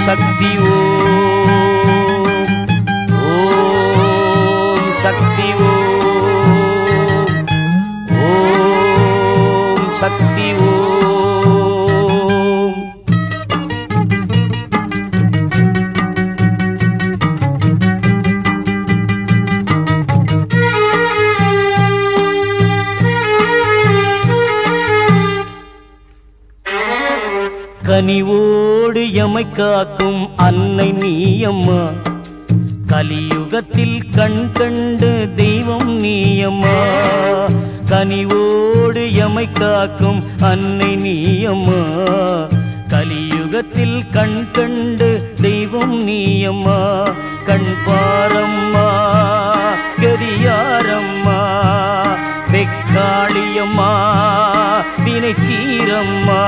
சக்தி ஓம் ஓம் சக்தி ஓம் ஓம் சக்தி ஓம் கனிவோடு எமை காக்கும் அன்னை நீயம்மா கலியுகத்தில் கண் கண்டு தெய்வம் நீயம்மா கனிவோடு எமை காக்கும் அன்னை நீயம்மா கலியுகத்தில் கண் கண்டு தெய்வம் நீயம்மா கண் பாரம்மா கரியாரம்மா வெக்காளியம்மா வினை தீரம்மா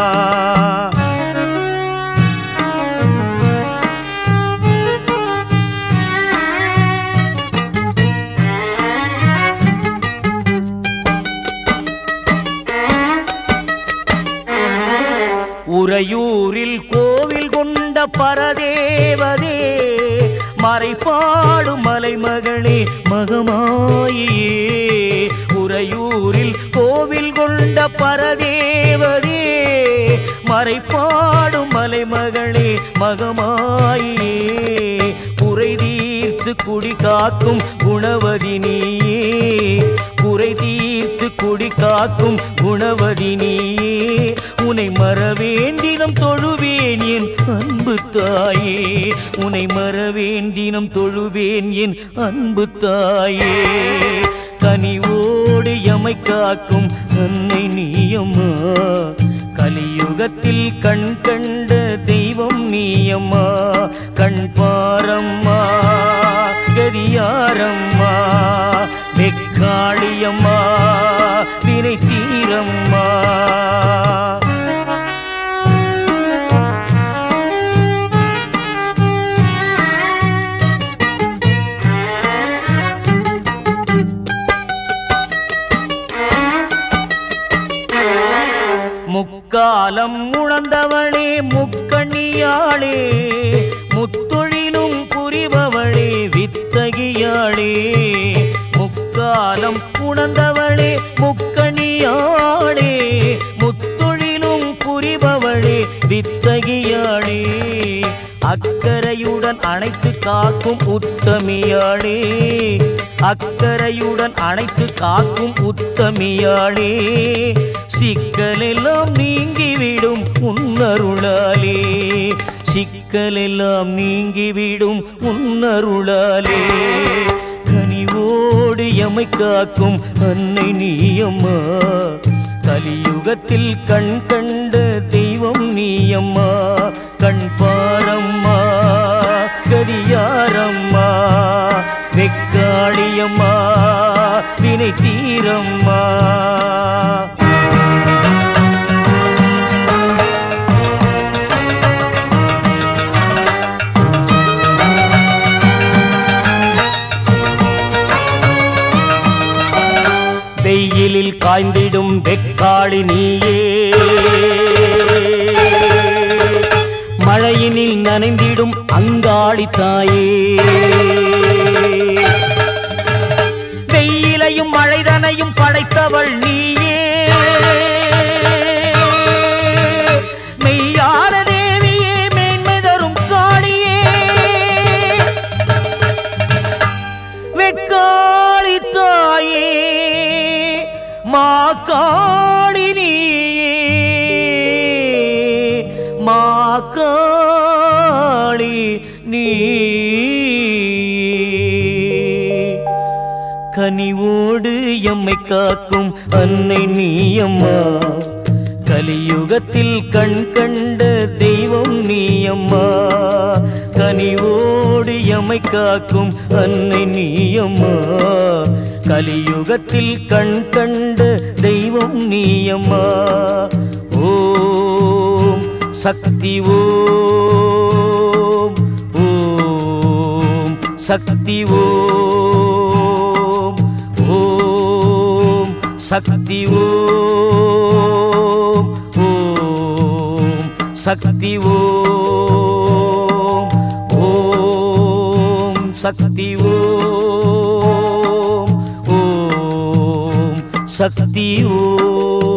உறையூரில் கோவில் கொண்ட பரதேவதே மறைப்பாடும் மலைமகளே மகமாயியே உறையூரில் கோவில் கொண்ட பரதேவதே மறைப்பாடும் மலைமகளே மகமாயியே குறை தீர்த்து குடி காக்கும் குணவதி நீயே குறை தீர்த்து குடி காக்கும் குணவதி நீயே உனை மறவேண்டினம் தொழுவேன் என் அன்பு தாயே உனை மறவேண்டினம் தொழுவேன் என் அன்பு தாயே கனிவோடு எமை காக்கும் அன்னை நீயம்மா கலியுகத்தில் கண் கண்ட தெய்வம் நீயம்மா கண் பாரம்மா கரியாரம்மா வெக்காளியம்மா வினை தீரம்மா முக்காலம் உணர்ந்தவளே முக்கண்ணியாளே முத்தொழிலும் புரிபவளே வித்தகியாளே முக்காலம் உணர்ந்தவளே முக்கணியாளே முத்தொழிலும் புரிபவளே வித்தகியாளே அக்கறையுடன் அணைத்து காக்கும் உத்தமியாளே அக்கறையுடன் அணைத்து காக்கும் உத்தமியாளே சிக்கலெல்லாம் நீங்கிவிடும் உன்னருளாலே சிக்கலெல்லாம் நீங்கிவிடும் உன்னருளாலே கனிவோடு எமை காக்கும் அன்னை நீயம்மா கலியுகத்தில் கண் கண்ட தெய்வம் நீயம்மா கண் பாரம்மா கரியாரம்மா வெக்காளியம்மா வினை தீரம்மா வெயிலில் காய்ந்திடும் வெக்காளி நீயே மழையினில் நனைந்திடும் அங்காளி தாயே வெயிலையும் மழைதனையும் படைத்தவள் நீயே மெய்யான தேவியே மேன்மை தரும் காளியே வெக்காளி தாயே மா காளி நீயே மா காளி நீயே கனிவோடு எம்மை காக்கும் அன்னை நீயம்மா கலியுகத்தில் கண் கண்ட தெய்வம் நீயம்மா கனிவோடு எம்மை காக்கும் அன்னை நீயம்மா கலியுகத்தில் கண் கண்ட தெய்வம் நீயம்மா ஓம் சக்தி ஓம் ஓம் சக்தி ஓம் ஓம் சக்தி ஓம் ஓம் சக்தி ஓம் சக்தி ஓம் ஓம் சக்தி ஓம்